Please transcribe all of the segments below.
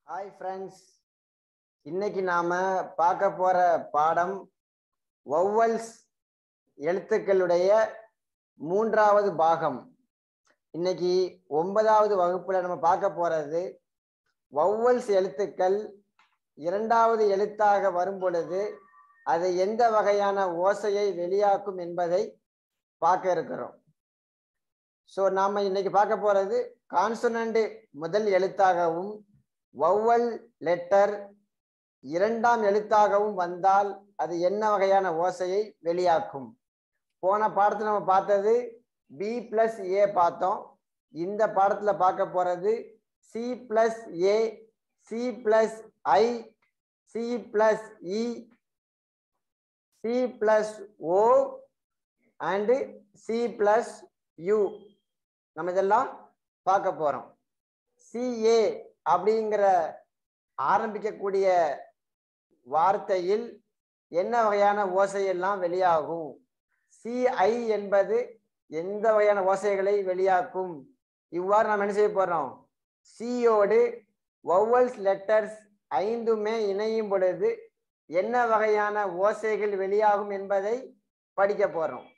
hi friends இன்னைக்கு நாம பார்க்க போற பாடம் வௌவல்ஸ் எழுத்துக்களுடைய மூன்றாவது பாகம் இன்னைக்கு ஒன்பதாவது வகுப்புல நம்ம பார்க்க போறது வௌவல்ஸ் எழுத்துக்கள் இரண்டாவது எழுத்தாக வரும் பொழுது அது எந்த வகையான ஓசையை வெளியாக்கும் என்பதை பார்க்க இருக்கிறோம் ஸோ நாம இன்னைக்கு பார்க்க போறது கான்சனண்ட் முதல் எழுத்தாகவும் வௌவல் லெட்டர் இரண்டாம் எழுத்தாகவும் வந்தால் அது என்ன வகையான ஓசையை வெளியாக்கும் போன பாடத்துல நம்ம பார்த்தது பி பிளஸ் ஏ பார்த்தோம் இந்த பாடத்துல பார்க்க போறது C plus A C plus I C plus E C plus O and C plus U நம்ம இதெல்லாம் பார்க்க போறோம் சிஏ அப்படிங்கிற ஆரம்பிக்கக்கூடிய வார்த்தையில் என்ன வகையான ஓசையெல்லாம் வெளியாகும் சிஐ என்பது எந்த வகையான ஓசைகளை வெளியாக்கும் இவ்வாறு நாம் என்ன செய்ய போறோம் சியோடு வௌவல்ஸ் லெட்டர்ஸ் ஐந்துமே இணையும் பொழுது என்ன வகையான ஓசைகள் வெளியாகும் என்பதை படிக்க போறோம்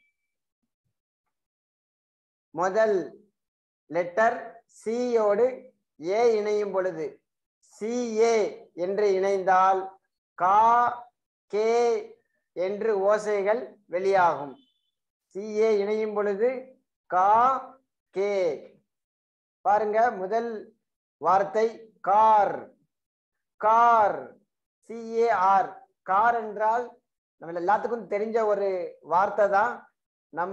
முதல் லெட்டர் சியோடு ஏ இணையும் பொழுது சிஏ என்று இணைந்தால் கா கே என்று ஓசைகள் வெளியாகும் சிஏ இணையும் பொழுது கா கே பாருங்க முதல் வார்த்தை கார் கார் சிஏஆர் கார் என்றால் நம்ம எல்லாத்துக்கும் தெரிஞ்ச ஒரு வார்த்தை தான் நம்ம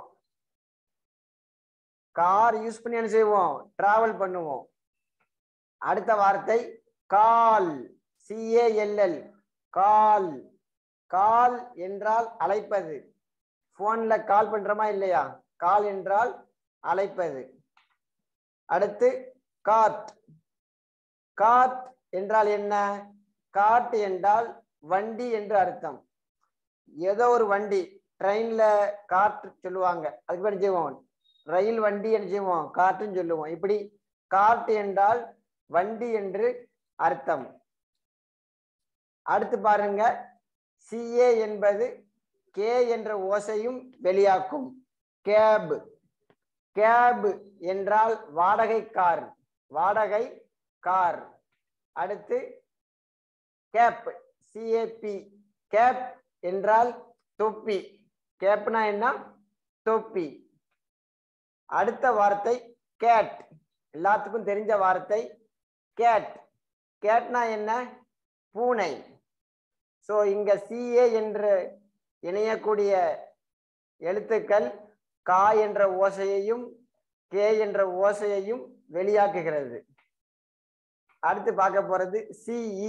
கார் யூஸ் பண்ணி என்ன செய்வோம் டிராவல் பண்ணுவோம் அடுத்த வார்த்தை கால் சிஏஎல்எல் கால் கால் என்றால் அழைப்பது போன்ல கால் பண்றோமா இல்லையா கால் என்றால் அழைப்பது அடுத்து காட் காட் என்றால் என்ன காட் என்றால் வண்டி என்று அர்த்தம் ஏதோ ஒரு வண்டி ட்ரெயின்ல காற்று சொல்லுவாங்க அதுக்கு என்ன செய்வோம் ரயில் வண்டி என்ன செய்வோம் காற்றுன்னு சொல்லுவோம் இப்படி காட்டு என்றால் வண்டி என்று அர்த்தம் அடுத்து பாருங்க சிஏ என்பது கே என்ற ஓசையும் வெளியாக்கும் கேப் கேப் என்றால் வாடகை கார் வாடகை கார் அடுத்து கேப் சிஏபி கேப் என்றால் தொப்பி கேப்னா என்ன தொப்பி அடுத்த வார்த்தை கேட் எல்லாத்துக்கும் தெரிஞ்ச வார்த்தை கேட் கேட்னா என்ன பூனை ஸோ இங்க சிஏ என்று இணையக்கூடிய எழுத்துக்கள் கா என்ற ஓசையையும் கே என்ற ஓசையையும் வெளியாக்குகிறது அடுத்து பார்க்க போறது சிஇ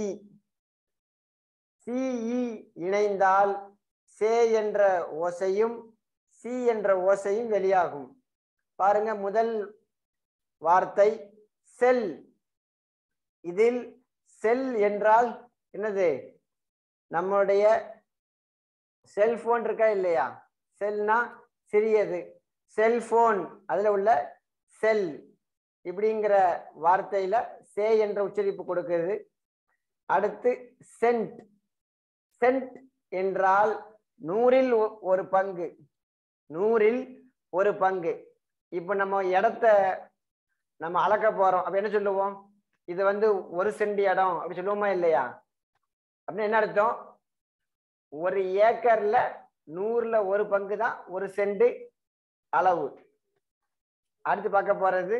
சிஇ இணைந்தால் சே என்ற ஓசையும் சி என்ற ஓசையும் வெளியாகும் பாருங்க முதல் வார்த்தை செல் இதில் செல் என்றால் என்னது நம்மளுடைய செல்போன் இருக்கா இல்லையா செல்னா சிறியது செல்போன் அதுல உள்ள செல் இப்படிங்கிற வார்த்தையில சே என்ற உச்சரிப்பு கொடுக்குது அடுத்து சென்ட் சென்ட் என்றால் நூறில் ஒரு பங்கு நூறில் ஒரு பங்கு இப்ப நம்ம இடத்த நம்ம அளக்க போறோம் அப்ப என்ன சொல்லுவோம் இது வந்து ஒரு சென்ட் இடம் அப்படி சொல்லுவோமா இல்லையா அப்படின்னு என்ன அர்த்தம் ஒரு ஏக்கர்ல நூறுல ஒரு பங்கு தான் ஒரு சென்ட் அளவு அடுத்து பார்க்க போறது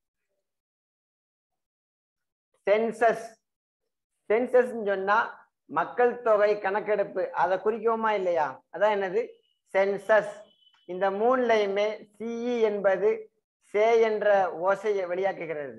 சென்சஸ் சென்சஸ் சொன்னா மக்கள் தொகை கணக்கெடுப்பு அதை குறிக்குவோமா இல்லையா அதான் என்னது சென்சஸ் இந்த மூணுலையுமே சிஇ என்பது சே என்ற ஓசையை வெளியாக்குகிறது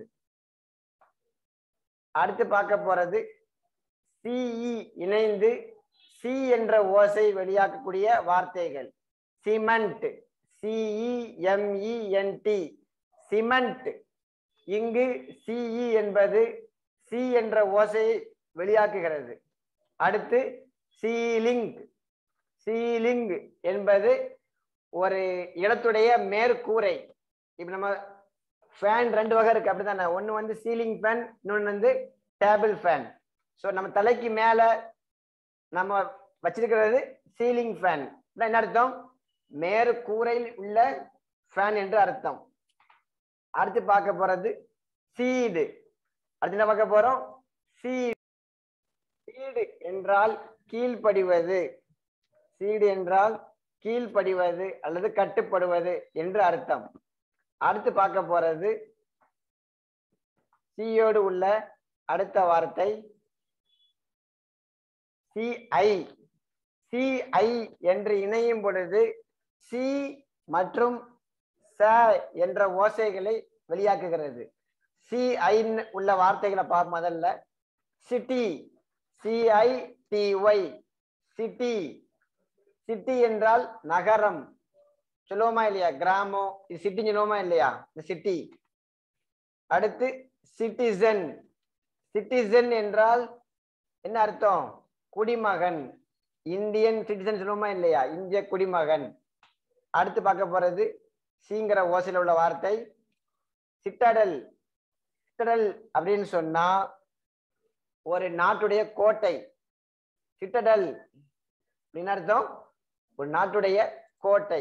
அடுத்து பார்க்க போறது சிஇ இணைந்து சி என்ற ஓசை வெளியாக்கக்கூடிய வார்த்தைகள் சிமெண்ட் சிஇஎம்இஎன்டி சிமெண்ட் இங்கு சிஇ என்பது சி என்ற ஓசையை வெளியாக்குகிறது அடுத்து சீலிங் சீலிங் என்பது ஒரு இடத்துடைய மேற்கூரை இப்ப நம்ம ஃபேன் ரெண்டு வகை இருக்கு அப்படித்தானே ஒன்னு வந்து சீலிங் ஃபேன் இன்னொன்னு வந்து டேபிள் ஃபேன் ஸோ நம்ம தலைக்கு மேல நம்ம வச்சிருக்கிறது சீலிங் ஃபேன் என்ன அர்த்தம் மேற்கூரையில் உள்ள ஃபேன் என்று அர்த்தம் அடுத்து பார்க்க போறது சீடு அடுத்து என்ன பார்க்க போறோம் சீடு சீடு என்றால் கீழ்ப்படிவது சீடு என்றால் கீழ்ப்படிவது அல்லது கட்டுப்படுவது என்று அர்த்தம் அடுத்து பார்க்க போறது சியோடு உள்ள அடுத்த வார்த்தை சிஐ சிஐ என்று இணையும் பொழுது சி மற்றும் ச என்ற ஓசைகளை வெளியாக்குகிறது சிஐ உள்ள வார்த்தைகளை பார்க்க முதல்ல city C I T Y city city என்றால் நகரம் சொல்லுவோமா இல்லையா கிராமம் இது சிட்டி சொல்லுவோமா இல்லையா இந்த சிட்டி அடுத்து சிட்டிசன் சிட்டிசன் என்றால் என்ன அர்த்தம் குடிமகன் இந்தியன் சிட்டிசன் சொல்லுவோமா இல்லையா இந்திய குடிமகன் அடுத்து பார்க்க போறது சீங்கிற ஓசையில் உள்ள வார்த்தை சிட்டடல் சிட்டடல் அப்படின்னு சொன்னா ஒரு நாட்டுடைய கோட்டை சிட்டடல் அப்படின்னு அர்த்தம் ஒரு நாட்டுடைய கோட்டை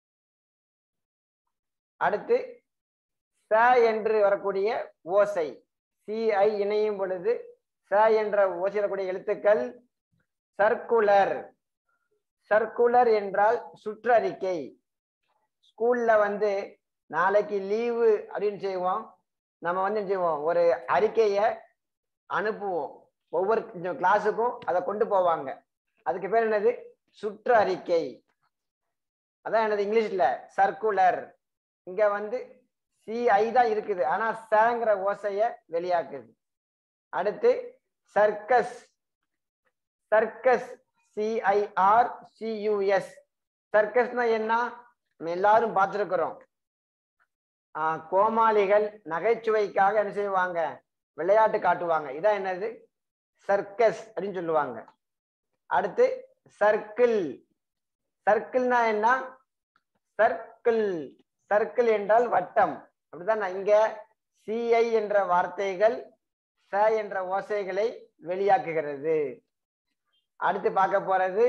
அடுத்து ச என்று வரக்கூடிய ஓசை சிஐ இணையும் பொழுது ச என்ற ஓசை வரக்கூடிய எழுத்துக்கள் சர்க்குலர் சர்க்குலர் என்றால் சுற்றறிக்கை ஸ்கூல்ல வந்து நாளைக்கு லீவு அப்படின்னு செய்வோம் நம்ம வந்து என்ன செய்வோம் ஒரு அறிக்கையை அனுப்புவோம் ஒவ்வொரு கிளாஸுக்கும் அதை கொண்டு போவாங்க அதுக்கு பேர் என்னது சுற்று அறிக்கை அதான் என்னது இங்கிலீஷ்ல சர்க்குலர் இங்க வந்து சிஐ தான் இருக்குது ஆனா சங்கிற ஓசைய வெளியாக்குது அடுத்து சர்க்கஸ் சர்க்கஸ் சிஐஆர் சியூஎஸ் சர்க்கஸ்னா என்ன நம்ம எல்லாரும் பார்த்துருக்கிறோம் கோமாளிகள் நகைச்சுவைக்காக என்ன செய்வாங்க விளையாட்டு காட்டுவாங்க இதான் என்னது சர்க்கஸ் அப்படின்னு சொல்லுவாங்க அடுத்து சர்க்கிள் சர்க்கிள்னா என்ன சர்க்கிள் சர்க்கிள் என்றால் வட்டம் அப்படிதான் இங்க சிஐ என்ற வார்த்தைகள் ச என்ற ஓசைகளை வெளியாக்குகிறது அடுத்து பார்க்க போறது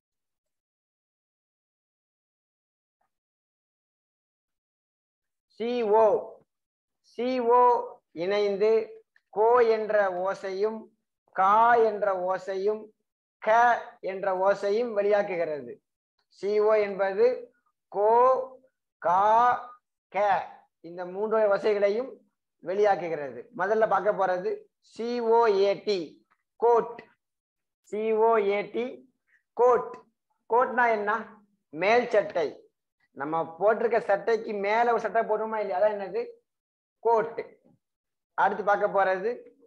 சிஓ சிஓ இணைந்து கோ என்ற ஓசையும் கா என்ற ஓசையும் க என்ற ஓசையும் வெளியாக்குகிறது சிஓ என்பது கோ கா க இந்த மூன்று ஓசைகளையும் வெளியாக்குகிறது முதல்ல பார்க்க போறது சிஓஏடி கோட் சிஓஏடி கோட் கோட்னா என்ன மேல் சட்டை நம்ம போட்டிருக்க சட்டைக்கு மேல ஒரு சட்டை போடுவோமா இல்லையா அதான் என்னது கோட் அடுத்து பார்க்க போறது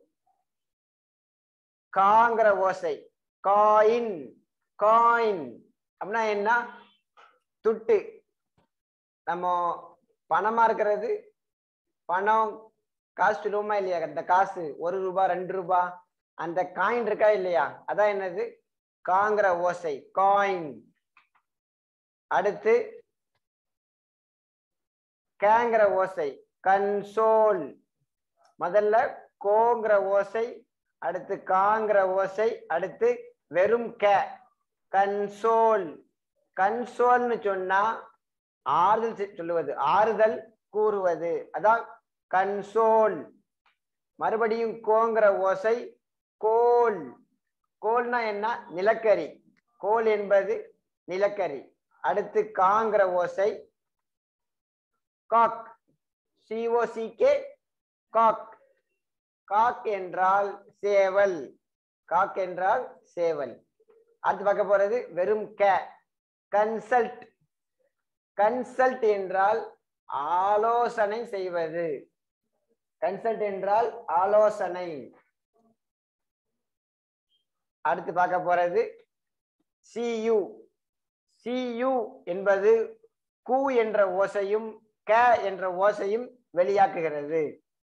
காங்கிற ஓசை காயின் காயின் அப்படின்னா என்ன துட்டு நம்ம பணமா இருக்கிறது பணம் காசு சொல்லுவோமா இல்லையா அந்த காசு ஒரு ரூபாய் ரெண்டு ரூபாய் அந்த காயின் இருக்கா இல்லையா அதான் என்னது காங்கிற ஓசை காயின் அடுத்து கேங்கிற ஓசை கன்சோல் முதல்ல கோங்கிற ஓசை அடுத்து காங்கிற ஓசை அடுத்து வெறும் க கன்சோல் கன்சோல்னு சொன்னா ஆறுதல் செ- சொல்லுவது ஆறுதல் கூறுவது அதான் கன்சோல் மறுபடியும் கோங்கிற ஓசை கோல் கோல்னா என்ன நிலக்கரி கோல் என்பது நிலக்கரி அடுத்து காங்கிற ஓசை காக் சிஓசிகே காக் காக் என்றால் சேவல் காக் என்றால் சேவல் அடுத்து பார்க்க போறது வெறும் க கன்சல்ட் கன்சல்ட் என்றால் ஆலோசனை செய்வது கன்சல்ட் என்றால் ஆலோசனை அடுத்து பார்க்க போறது சியு சியு என்பது கு என்ற ஓசையும் க என்ற ஓசையும் வெளியாக்குகிறது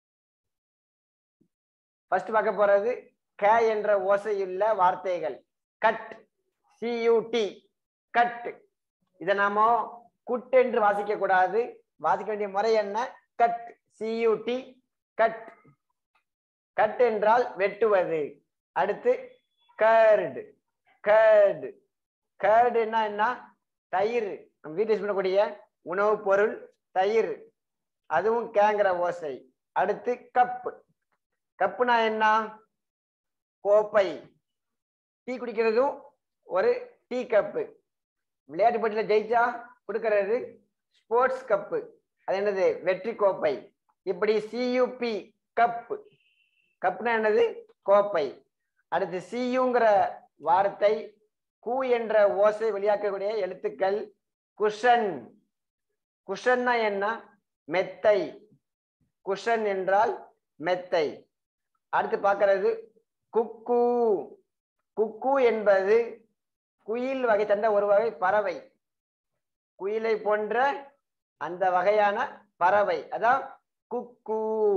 ஃபர்ஸ்ட் பார்க்க போறது க என்ற ஓசையுள்ள வார்த்தைகள் கட் சியூடி கட் இதை நாம குட் என்று வாசிக்க கூடாது வாசிக்க வேண்டிய முறை என்ன கட் சியூடி கட் கட் என்றால் வெட்டுவது அடுத்து கர்டு கர்டு கர்டுன்னா என்ன தயிர் நம்ம வீட்டில் யூஸ் பண்ணக்கூடிய உணவுப் பொருள் தயிர் அதுவும் கேங்கிற ஓசை அடுத்து கப்பு கப்புனா என்ன கோப்பை டீ குடிக்கிறதும் ஒரு டீ கப்பு விளையாட்டு போட்டியில் ஜெயிச்சா கொடுக்கறது ஸ்போர்ட்ஸ் கப்பு அது என்னது வெற்றி கோப்பை இப்படி சியூபி கப் கப்னா என்னது கோப்பை அடுத்து சியுங்கிற வார்த்தை கு என்ற ஓசை வெளியாக்கக்கூடிய எழுத்துக்கள் குஷன் குஷன்னா என்ன மெத்தை குஷன் என்றால் மெத்தை அடுத்து பார்க்கிறது குக்கு குக்கு என்பது குயில் வகை தந்த ஒரு வகை பறவை குயிலை போன்ற அந்த வகையான பறவை அதான் குக்கு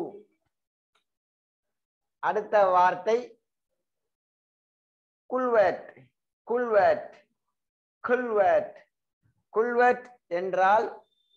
அடுத்த வார்த்தை குல்வட் குல்வட் குல்வட் குல்வட் என்றால்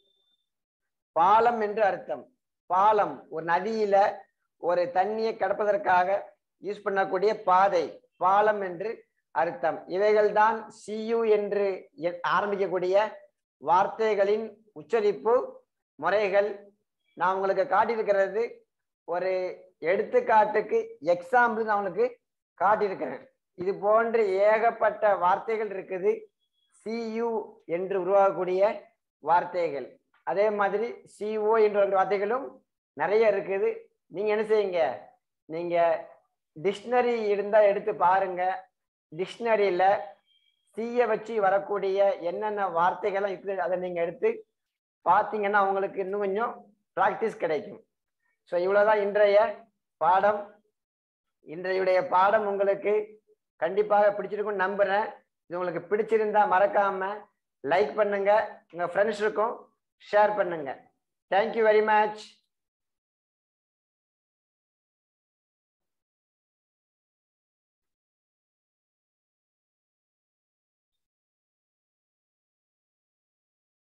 பாலம் என்று அர்த்தம் பாலம் ஒரு நதியில ஒரு தண்ணியை கடப்பதற்காக யூஸ் பண்ணக்கூடிய பாதை பாலம் என்று அர்த்தம் இவைகள்தான் சியு என்று எ- ஆரம்பிக்கக்கூடிய வார்த்தைகளின் உச்சரிப்பு முறைகள் நான் உங்களுக்கு காட்டியிருக்கிறது ஒரு எடுத்துக்காட்டுக்கு எக்ஸாம்பிள் நான் உங்களுக்கு காட்டியிருக்கிறேன் இது போன்று ஏகப்பட்ட வார்த்தைகள் இருக்குது சியு என்று உருவாகக்கூடிய வார்த்தைகள் அதே மாதிரி சிஓ என்ற ஒரு வார்த்தைகளும் நிறைய இருக்குது நீங்க என்ன செய்யுங்க நீங்க டிக்ஷனரி இருந்தா எடுத்து பாருங்க டிக்ஷனரியில சிய வச்சு வரக்கூடிய என்னென்ன வார்த்தைகள்லாம் இருக்குது அதை நீங்க எடுத்து பார்த்தீங்கன்னா உங்களுக்கு இன்னும் கொஞ்சம் ப்ராக்டிஸ் கிடைக்கும் ஸோ இவ்வளவுதான் இன்றைய பாடம் இன்றையுடைய பாடம் உங்களுக்கு கண்டிப்பாக பிடிச்சிருக்கும்னு நம்புறேன் இது உங்களுக்கு பிடிச்சிருந்தா மறக்காம லைக் பண்ணுங்க உங்க ஃப்ரெண்ட்ஸுக்கும் ஷேர் பண்ணுங்க தேங்க்யூ வெரி மச்